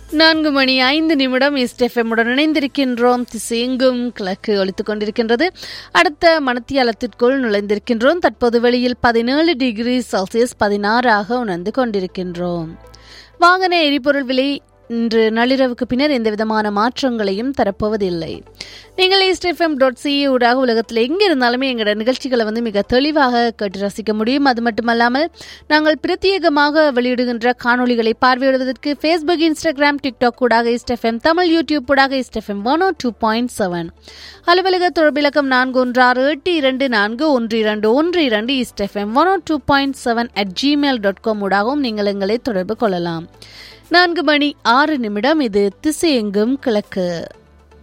நான்கு மணி ஐந்து நிமிடம் இஸ்டெஃபெம்முடன் இணைந்திருக்கின்றோம் திசையெங்கும் கிழக்கு ஒலித்துக் கொண்டிருக்கின்றது அடுத்த மணத்தியாலத்திற்குள் நுழைந்திருக்கின்றோம் தற்போது வெளியில் பதினேழு டிகிரி செல்சியஸ் பதினாறாக உணர்ந்து கொண்டிருக்கின்றோம் வாகன எரிபொருள் விலை இன்று நள்ளிரவுக்கு பின்னர் எந்த விதமான மாற்றங்களையும் தரப்போவதில்லை நீங்கள் ஈஸ்ட்எஃப்எம் டாட் சிஇ ஊடாக உலகத்தில் எங்கே இருந்தாலுமே எங்களோட நிகழ்ச்சிகளை வந்து மிக தெளிவாக கேட்டு ரசிக்க முடியும் அது மட்டுமல்லாமல் நாங்கள் பிரத்யேகமாக வெளியிடுகின்ற காணொளிகளை பார்வையிடுவதற்கு ஃபேஸ்புக் இன்ஸ்டாகிராம் டிக்டாக் ஊடாக ஈஸ்ட்எஃப்எம் தமிழ் யூடியூப் ஊடாக East FM one two point seven அலுவலக தொடர்பிலக்கம் நான்கு ஒன்று ஆறு எட்டு இரண்டு நான்கு ஒன்று இரண்டு ஒன்று இரண்டு East FM one two point seven at Gmail dot com ஊடாகவும் நீங்கள் எங்களை தொடர்பு கொள்ளலாம் நான்கு மணி ஆறு நிமிடம் இது திசையெங்கும் கிழக்கு